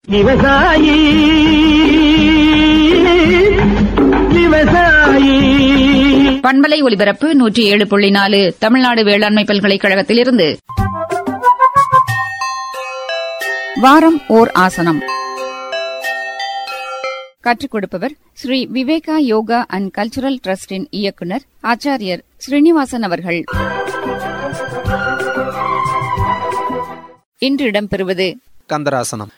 விவசாயி விவசாயி பண்பலை ஒலிபரப்பு நூற்றி ஏழு புள்ளி நாலு தமிழ்நாடு வேளாண்மை பல்கலைக்கழகத்திலிருந்து வாரம் ஓர் ஆசனம் கற்றுக் கொடுப்பவர் Sri Viveka yoga and cultural டிரஸ்டின் இயக்குனர் ஆச்சாரியர் ஸ்ரீனிவாசன் அவர்கள் இன்று இடம்பெறுவது கந்தராசனம்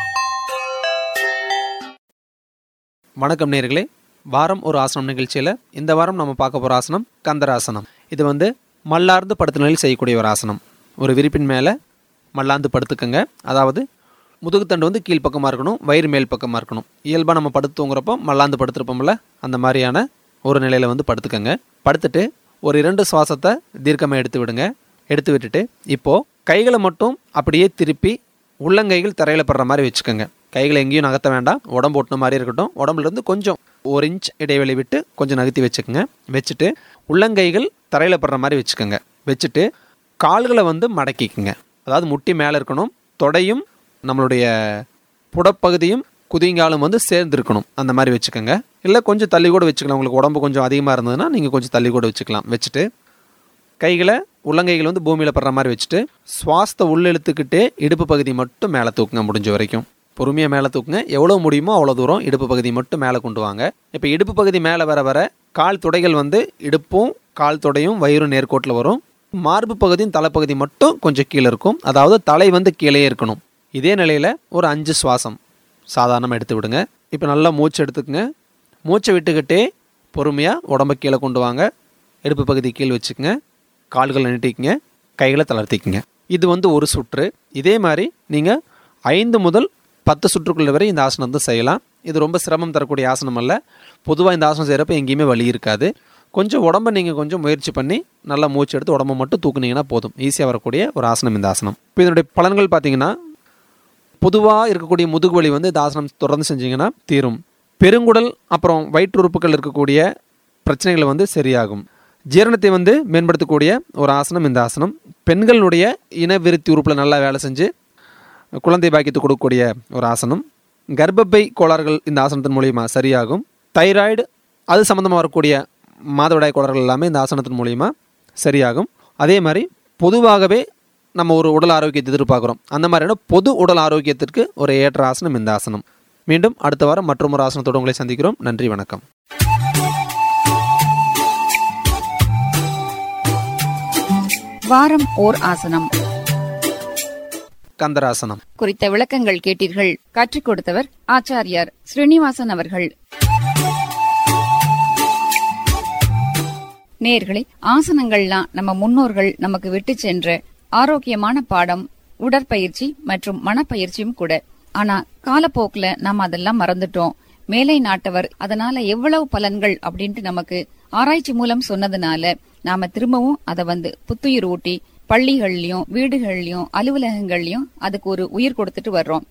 வணக்கம் நேர்களே வாரம் ஒரு ஆசனம் நிகழ்ச்சியில் இந்த வாரம் நம்ம பார்க்க போகிற ஆசனம் கந்தராசனம் இது வந்து மல்லார்ந்து படுத்த நிலையில் செய்யக்கூடிய ஒரு ஆசனம் ஒரு விரிப்பின் மேலே மல்லாந்து படுத்துக்கங்க அதாவது முதுகுத்தண்டு வந்து கீழ்ப்பக்கமாக இருக்கணும் வயிறு மேல் பக்கமாக இருக்கணும் இயல்பாக நம்ம படுத்து தூங்குறப்போ மல்லாந்து படுத்துருப்போம்ல அந்த மாதிரியான ஒரு நிலையில் வந்து படுத்துக்கங்க படுத்துட்டு ஒரு இரண்டு சுவாசத்தை தீர்க்கமாக எடுத்து விடுங்க எடுத்து விட்டுட்டு இப்போது கைகளை மட்டும் அப்படியே திருப்பி உள்ளங்கைகள் தரையில் படுற மாதிரி வச்சுக்கோங்க கைகளை எங்கேயும் நகர்த்த வேண்டாம் உடம்பு ஒட்டின மாதிரி இருக்கட்டும் உடம்புல இருந்து கொஞ்சம் ஒரு இன்ச் இடைவெளி விட்டு கொஞ்சம் நகர்த்தி வச்சுக்கோங்க வச்சுட்டு உள்ளங்கைகள் தரையில் படுற மாதிரி வச்சுக்கோங்க வச்சுட்டு கால்களை வந்து மடக்கிக்குங்க அதாவது முட்டி மேலே இருக்கணும் தொடையும் நம்மளுடைய புடப்பகுதியும் குதிங்காலும் வந்து சேர்ந்து இருக்கணும் அந்த மாதிரி வச்சுக்கோங்க இல்லை கொஞ்சம் தள்ளி கூட வச்சுக்கலாம் உங்களுக்கு உடம்பு கொஞ்சம் அதிகமாக இருந்ததுன்னா நீங்கள் கொஞ்சம் தள்ளி கூட வச்சுக்கலாம் வச்சுட்டு கைகளை உள்ளங்கைகள் வந்து பூமியில் படுற மாதிரி வச்சுட்டு சுவாசத்தை உள்ளெழுத்துக்கிட்டே இடுப்பு பகுதி மட்டும் மேலே தூக்குங்க முடிஞ்ச வரைக்கும் பொறுமையாக மேலே தூக்குங்க எவ்வளோ முடியுமோ அவ்வளோ தூரம் இடுப்பு பகுதி மட்டும் மேலே கொண்டு வாங்க இப்போ இடுப்பு பகுதி மேலே வர வர கால் துடைகள் வந்து இடுப்பும் கால் தொடையும் வயிறும் நேர்கோட்டில் வரும் மார்பு பகுதியும் தலைப்பகுதி மட்டும் கொஞ்சம் கீழே இருக்கும் அதாவது தலை வந்து கீழே இருக்கணும் இதே நிலையில் ஒரு அஞ்சு சுவாசம் சாதாரணமாக எடுத்து விடுங்க இப்போ நல்லா மூச்சு எடுத்துக்கங்க மூச்சை விட்டுக்கிட்டே பொறுமையாக உடம்ப கீழே கொண்டு வாங்க இடுப்பு பகுதி கீழ் வச்சுக்கங்க கால்களை நீட்டிக்கங்க கைகளை தளர்த்திக்கங்க இது வந்து ஒரு சுற்று இதே மாதிரி நீங்கள் ஐந்து முதல் பத்து சுற்றுக்குள்ள வரை இந்த ஆசனம் வந்து செய்யலாம் இது ரொம்ப சிரமம் தரக்கூடிய ஆசனம் அல்ல பொதுவாக இந்த ஆசனம் செய்கிறப்ப எங்கேயுமே வலி இருக்காது கொஞ்சம் உடம்ப நீங்கள் கொஞ்சம் முயற்சி பண்ணி நல்லா மூச்சு எடுத்து உடம்ப மட்டும் தூக்குனீங்கன்னா போதும் ஈஸியாக வரக்கூடிய ஒரு ஆசனம் இந்த ஆசனம் இப்போ இதனுடைய பலன்கள் பார்த்தீங்கன்னா பொதுவாக இருக்கக்கூடிய முதுகு வலி வந்து இந்த ஆசனம் தொடர்ந்து செஞ்சீங்கன்னா தீரும் பெருங்குடல் அப்புறம் வயிற்று உறுப்புகள் இருக்கக்கூடிய பிரச்சனைகள் வந்து சரியாகும் ஜீரணத்தை வந்து மேம்படுத்தக்கூடிய ஒரு ஆசனம் இந்த ஆசனம் பெண்களுடைய இனவிருத்தி உறுப்பில் நல்லா வேலை செஞ்சு குழந்தை பாக்கியத்தை கொடுக்கக்கூடிய ஒரு ஆசனம் கர்ப்பப்பை கோளாறுகள் இந்த ஆசனத்தின் மூலியமாக சரியாகும் தைராய்டு அது சம்மந்தமாக வரக்கூடிய மாதவிடாய் கோளாறுகள் எல்லாமே இந்த ஆசனத்தின் மூலியமாக சரியாகும் அதே மாதிரி பொதுவாகவே நம்ம ஒரு உடல் ஆரோக்கியத்தை எதிர்பார்க்குறோம் அந்த மாதிரியான பொது உடல் ஆரோக்கியத்திற்கு ஒரு ஏற்ற ஆசனம் இந்த ஆசனம் மீண்டும் அடுத்த வாரம் மற்றும் ஒரு ஆசனத்தோடு உங்களை சந்திக்கிறோம் நன்றி வணக்கம் வாரம் ஓர் ஆசனம் கந்தராசனம் குறித்த விளக்கங்கள் கேட்டீர்கள் கற்றுக் கொடுத்தவர் ஆச்சாரியார் ஸ்ரீனிவாசன் அவர்கள் நேர்களே ஆசனங்கள்லாம் நம்ம முன்னோர்கள் நமக்கு விட்டு சென்ற ஆரோக்கியமான பாடம் உடற்பயிற்சி மற்றும் மனப்பயிற்சியும் கூட ஆனா காலப்போக்குல நாம அதெல்லாம் மறந்துட்டோம் மேலை நாட்டவர் அதனால எவ்வளவு பலன்கள் அப்படின்ட்டு நமக்கு ஆராய்ச்சி மூலம் சொன்னதுனால நாம திரும்பவும் அதை வந்து புத்துயிர் ஊட்டி பள்ளிகள்லயும் வீடுகள்லயும் அலுவலகங்கள்லயும் அதுக்கு ஒரு உயிர் கொடுத்துட்டு வர்றோம்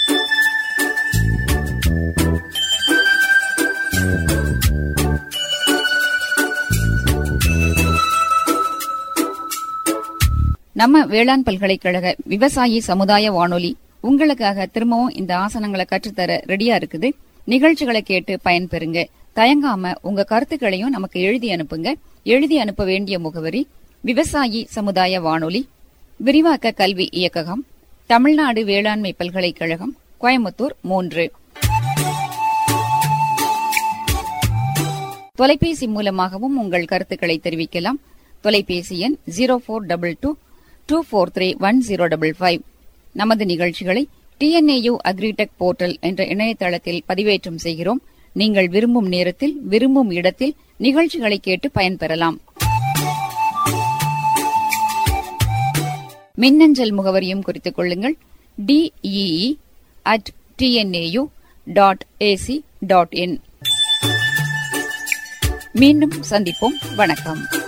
நம்ம வேளாண் பல்கலைக்கழக விவசாயி சமுதாய வானொலி உங்களுக்காக திரும்பவும் இந்த ஆசனங்களை கற்றுத்தர ரெடியா இருக்குது நிகழ்ச்சிகளை கேட்டு பயன்பெறுங்க தயங்காம உங்க கருத்துக்களையும் நமக்கு எழுதி அனுப்புங்க எழுதி அனுப்ப வேண்டிய முகவரி விவசாயி சமுதாய வானொலி விரிவாக்க கல்வி இயக்ககம் தமிழ்நாடு வேளாண்மை பல்கலைக்கழகம் கோயம்புத்தூர் மூன்று தொலைபேசி மூலமாகவும் உங்கள் கருத்துக்களை தெரிவிக்கலாம் தொலைபேசி எண் zero four double two two four three one zero double five நமது நிகழ்ச்சிகளை டிஎன்ஏயு அக்ரிடெக் போர்ட்டல் என்ற இணையதளத்தில் பதிவேற்றம் செய்கிறோம் நீங்கள் விரும்பும் நேரத்தில் விரும்பும் இடத்தில் நிகழ்ச்சிகளை கேட்டு பயன்பெறலாம் மின்னஞ்சல் முகவரியும் குறித்துக் கொள்ளுங்கள் DEE at TNAU dot AC dot in மீண்டும் சந்திப்போம் வணக்கம்